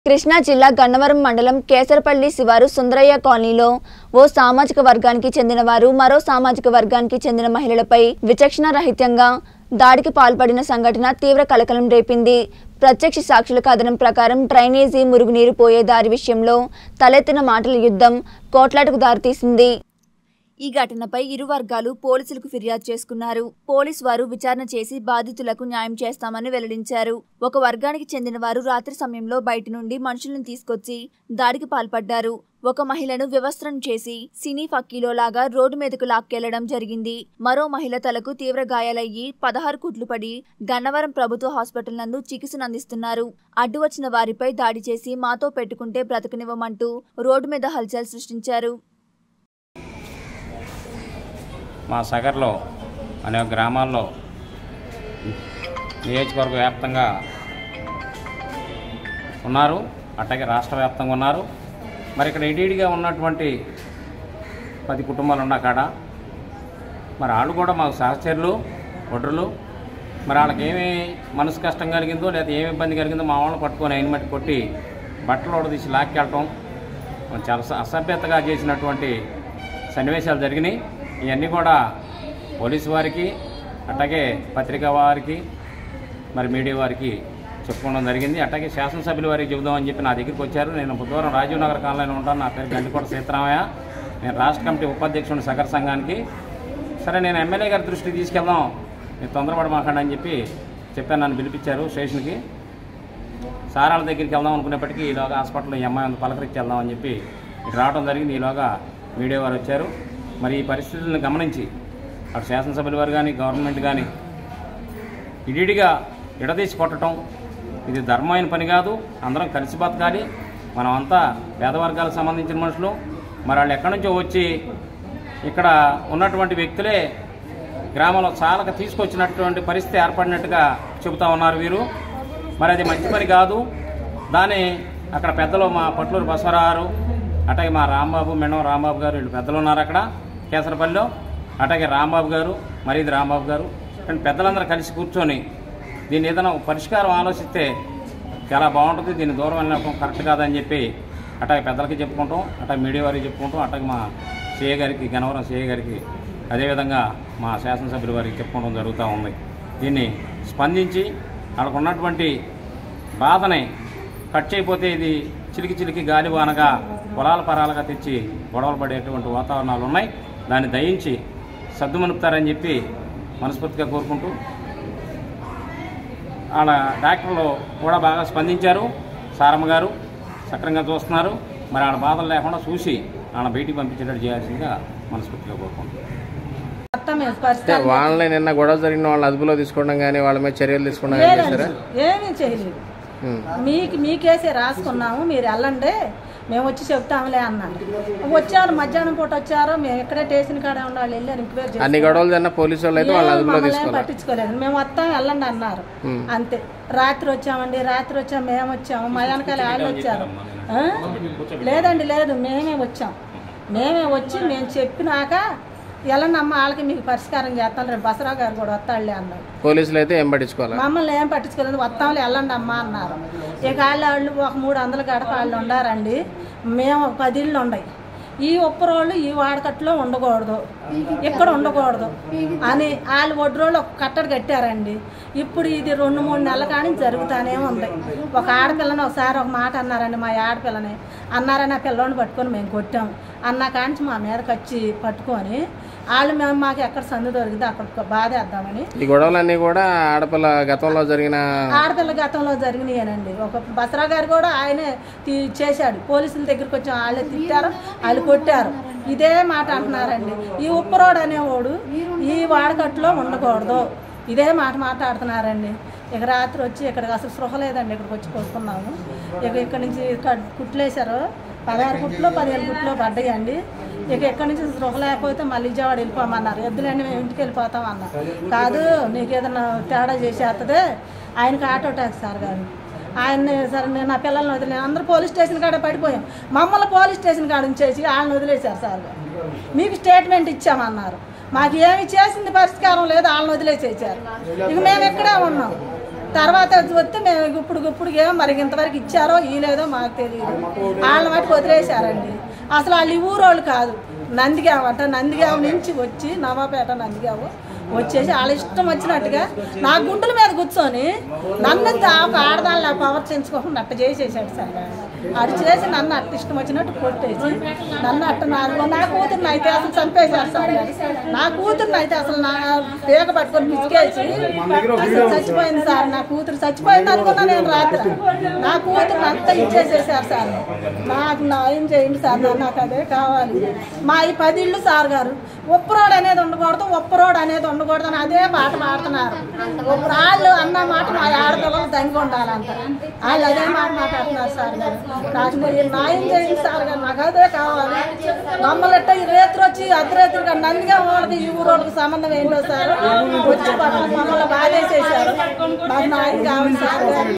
కృష్ణా జిల్లా గన్నవరం మండలం కేసరపల్లి శివారు సుందరయ్య కాలనీలో ఓ సామాజిక వర్గానికి చెందిన వారు మరో సామాజిక వర్గానికి చెందిన మహిళలపై విచక్షణ రహితంగా దాడికి పాల్పడిన సంఘటన తీవ్ర కలకలం రేపింది ప్రత్యక్ష సాక్షుల కథనం ప్రకారం డ్రైనేజీ మురుగునీరు పోయే దారి విషయంలో తలెత్తిన మాటల యుద్ధం కోట్లాటకు దారితీసింది ఈ ఘటనపై ఇరు వర్గాలు పోలీసులకు ఫిర్యాదు చేసుకున్నారు పోలీసు వారు విచారణ చేసి బాధితులకు న్యాయం చేస్తామని వెల్లడించారు ఒక వర్గానికి చెందిన వారు రాత్రి సమయంలో బయట నుండి మనుషులను తీసుకొచ్చి దాడికి పాల్పడ్డారు ఒక మహిళను వివస్త్రం చేసి సినీ ఫక్కీలో లాగా రోడ్డు మీదకు లాక్కెళ్లడం జరిగింది మరో మహిళ తలకు తీవ్ర గాయాలయ్యి పదహారు కుట్లు పడి గన్నవరం ప్రభుత్వ హాస్పిటల్ నందు చికిత్సను అందిస్తున్నారు అడ్డు వచ్చిన వారిపై దాడి చేసి మాతో పెట్టుకుంటే బ్రతకనివ్వమంటూ రోడ్డు మీద హల్చల్ సృష్టించారు మా సగర్లో అనేక గ్రామాల్లో నియోజకవర్గ వ్యాప్తంగా ఉన్నారు అట్లాగే రాష్ట్ర వ్యాప్తంగా ఉన్నారు మరి ఇక్కడ ఇటీడిగా ఉన్నటువంటి పది కుటుంబాలు ఉన్న కాడ మరి వాళ్ళు కూడా మాకు సహచరులు ఒడ్రులు మరి వాళ్ళకి ఏమి మనసు కష్టం కలిగిందో లేదా ఏమి ఇబ్బంది కలిగిందో మా వాళ్ళని పట్టుకొని అయిన మట్టి కొట్టి బట్టలు తీసి లాక్కెళ్ళటం చాలా స- అసభ్యతగా చేసినటువంటి సన్నివేశాలు జరిగినాయి ఇవన్నీ కూడా పోలీసు వారికి అట్లాగే పత్రికా వారికి మరి మీడియా వారికి చెప్పుకోవడం జరిగింది అట్లాగే శాసనసభ్యుల వారికి చెబుదామని చెప్పి నా దగ్గరికి వచ్చారు నేను బుధవారం రాజీవ్ నగర్ కాలనీలో ఉంటాను నా పేరు గండికోట సీతారామయ్య నేను రాష్ట్ర కమిటీ ఉపాధ్యక్షుడు సగర్ సంఘానికి సరే నేను ఎమ్మెల్యే గారి దృష్టికి తీసుకెళ్దాం మీరు తొందరపడమాకండి అని చెప్పి చెప్పాను నన్ను పిలిపించారు స్టేషన్కి సారాల దగ్గరికి వెళ్దాం అనుకునేప్పటికీ ఈలోగా హాస్పిటల్లో ఈ అమ్మాయి ఉంది పలకరించి వెళ్దాం అని చెప్పి ఇటు రావడం జరిగింది ఈలోగా మీడియా వారు వచ్చారు మరి ఈ పరిస్థితులను గమనించి అటు శాసనసభ్యుల వారు కానీ గవర్నమెంట్ కానీ ఇడిడిగా ఇడదీసి కొట్టడం ఇది ధర్మమైన పని కాదు అందరం కలిసి బతకాలి మనమంతా పేద వర్గాలకు సంబంధించిన మనుషులు మరి వాళ్ళు ఎక్కడి నుంచో వచ్చి ఇక్కడ ఉన్నటువంటి వ్యక్తులే గ్రామంలో చాలక తీసుకొచ్చినటువంటి పరిస్థితి ఏర్పడినట్టుగా చెబుతా ఉన్నారు వీరు మరి అది మంచి పని కాదు దాన్ని అక్కడ పెద్దలు మా పట్లూరు బసవరారు అట్లాగే మా రాంబాబు మెనం రాంబాబు గారు వీళ్ళు పెద్దలు ఉన్నారు అక్కడ కేసరపల్లిలో అట్లాగే రాంబాబు గారు మరి ఇది రాంబాబు గారు ఇటువంటి పెద్దలందరూ కలిసి కూర్చొని దీన్ని ఏదైనా ఒక పరిష్కారం ఆలోచిస్తే చాలా బాగుంటుంది దీన్ని దూరం వెళ్ళడం కరెక్ట్ కాదని చెప్పి అట్లాగే పెద్దలకి చెప్పుకుంటాం అట్లాగే మీడియా వారికి చెప్పుకుంటాం అట్లాగే మా సిఏ గారికి గనవరం సిఏ గారికి అదేవిధంగా మా శాసనసభ్యుల వారికి చెప్పుకోవడం జరుగుతూ ఉంది దీన్ని స్పందించి వాళ్ళకు ఉన్నటువంటి బాధని కట్ చేయకపోతే ఇది చిలికి చిలికి గాలి వానగా పొలాల పరాలుగా తెచ్చి గొడవలు పడేటువంటి వాతావరణాలు ఉన్నాయి దాన్ని దయించి సర్దుమనుపుతారని చెప్పి మనస్ఫూర్తిగా కోరుకుంటూ వాళ్ళ డాక్టర్లు కూడా బాగా స్పందించారు సారమ్మ గారు సక్రంగా చూస్తున్నారు మరి వాళ్ళ బాధలు లేకుండా చూసి వాళ్ళ బయటికి పంపించేటట్టు చేయాల్సిందిగా మనస్ఫూర్తిగా కోరుకుంటున్నాను మొత్తం మేము అంటే పరిస్థితి వాళ్ళని నిన్న గొడవ జరిగిన వాళ్ళని అదుపులో తీసుకోవడం కానీ వాళ్ళ మీద చర్యలు తీసుకోవడం కానీ చేశారా ఏమీ చేయలేదు ఉం. మీకు మీకేసే రాసుకున్నాము మీరు వెళ్ళండి మేము వచ్చి చెప్తాంలే అన్నాను వచ్చారు మధ్యాహ్నం పూట వచ్చారు మేము ఎక్కడే స్టేషన్ కాడ ఉండాలి వెళ్ళారు ఇంక్వైరీ అన్ని గొడవలు జరిగిన పోలీసు వాళ్ళు అయితే వాళ్ళ అదుపులో తీసుకోవాలి పట్టించుకోలేదు మేము వస్తాం వెళ్ళండి అన్నారు అంతే రాత్రి వచ్చామండి రాత్రి వచ్చాం మేము వచ్చాము మా వెనకాల వాళ్ళు వచ్చారు ఆ? లేదండి లేదు మేమే వచ్చాం మేమే వచ్చి మేము చెప్పినాక వెళ్ళండి అమ్మ వాళ్ళకి మీకు పరిష్కారం చేస్తాను రేపు బసరావు గారు కూడా వస్తాడులే అన్నారు పోలీసులు అయితే ఏం పట్టించుకోవాలి మమ్మల్ని ఏం పట్టించుకోలేదు వస్తాంలే వెళ్ళండి అమ్మా అన్నారు ఇక వాళ్ళ వాళ్ళు ఒక మూడు వందల గడప వాళ్ళు ఉండారండి మేము ఒక పది ఇళ్ళు ఉన్నాయి ఈ ఉప్పరోళ్ళు ఈ వాడకట్లో ఉండకూడదు ఇక్కడ ఉండకూడదు అని వాళ్ళు ఒడ్రోళ్ళు ఒక కట్టడి కట్టారండి ఇప్పుడు ఇది రెండు మూడు నెలల కానీ జరుగుతానే ఉంది ఒక ఆడపిల్లని ఒకసారి ఒక మాట అన్నారండి మా ఆడపిల్లని అన్నారని ఆ పిల్లోని పట్టుకొని మేము కొట్టాం అన్న కాంచి మా మీదకి వచ్చి పట్టుకొని వాళ్ళు మేము మాకు ఎక్కడ సందు దొరికితే అక్కడ బాధేద్దామని ఈ గొడవలన్నీ కూడా ఆడపిల్ల గతంలో జరిగిన ఆడపిల్ల గతంలో జరిగినాయనండి ఒక బసరా గారు కూడా ఆయనే తీ- చేశాడు పోలీసుల దగ్గరికి వచ్చి వాళ్ళే తిట్టారు వాళ్ళు కొట్టారు ఇదే మాట అంటున్నారండి ఈ ఉప్పరోడు అనేవాడు ఈ వాడకట్లో ఉండకూడదు ఇదే మాట మాట్లాడుతున్నారండి ఇక రాత్రి వచ్చి ఇక్కడికి అసలు సృహ లేదండి ఇక్కడికి వచ్చి కొనుక్కున్నాము ఇక ఇక్కడ నుంచి క- కుట్లేశారు పదహారు కుట్లు పదిహేను కుట్లు పడ్డాయండి ఇక ఎక్కడి నుంచి సృహ లేకపోతే మళ్ళీ విజయవాడ వెళ్ళిపోమన్నారు ఎద్దులండి మేము ఇంటికి వెళ్ళిపోతాం అన్నారు కాదు నీకు ఏదైనా తేడా చేసేస్తుంది ఆయనకి ఆటో ట్యాక్స్ సార్ గారు ఆయన్ని సరే నేను నా పిల్లల్ని వదిలేను అందరూ పోలీస్ స్టేషన్ కాడ పడిపోయాం మమ్మల్ని పోలీస్ స్టేషన్ కాడ ఉంచేసి వాళ్ళని వదిలేశారు సార్ గారు మీకు స్టేట్మెంట్ ఇచ్చామన్నారు మాకు ఏమి చేసింది పరిష్కారం లేదు వాళ్ళని వదిలేసేసారు ఇక మేము ఎక్కడే ఉన్నాం తర్వాత వస్తే మేము ఇప్పుడు ఇప్పుడు ఏమో మరి ఇంతవరకు ఇచ్చారో ఇలేదో మాకు తెలియదు వాళ్ళ మట్టి వదిలేశారండి అసలు వాళ్ళు ఈ ఊరోళ్ళు కాదు నందిగామ అంట నందిగామ నుంచి వచ్చి నవాపేట నందిగామ వచ్చేసి వాళ్ళ ఇష్టం వచ్చినట్టుగా నా గుండెల మీద కూర్చొని నన్ను ఒక ఆడదాళ్ళు ప్రవర్తించుకోకుండా అట్ట చేసేసాడు సార్ అది చేసి నన్ను అట్ట ఇష్టం వచ్చినట్టు కొట్టేసి నన్ను అట్ట నా నా కూతుర్ని అయితే అసలు చంపేశారు సార్ నా కూతుర్ని అయితే అసలు నా పేక పట్టుకొని పిసికేసి అసలు చచ్చిపోయింది సార్ నా కూతురు చచ్చిపోయింది అనుకున్నా నేను రాత్రి నా కూతుర్ని అంతా ఇచ్చేసేసారు సార్ నాకు న్యాయం చేయండి సార్ నా- నాకు అదే కావాలి మా ఈ పది ఇళ్ళు సార్ గారు ఉప్పరోడ్ అనేది ఉండకూడదు ఉప్పరోడ్ అనేది ఉండకూడదు అని అదే పాట పాడుతున్నారు ఉప్పు- వాళ్ళు అన్న మాట మా ఆడపిల్లలు దంగి ఉండాలంట వాళ్ళు అదే మాట మాట్లాడుతున్నారు సార్ గారు నాకు మీరు న్యాయం చేయండి సార్ గారు నాకు అదే కావాలి మమ్మల్ని ఎట్ట ఈ రేత్రి వచ్చి అర్ధరేత్రిగా నందిగా వాళ్ళకి ఈ ఊరోళ్ళకి సంబంధం ఏంటో సార్ వచ్చి పక్కన మమ్మల్ని బాధేసేసారు నాకు న్యాయం కావాలి సార్ గారు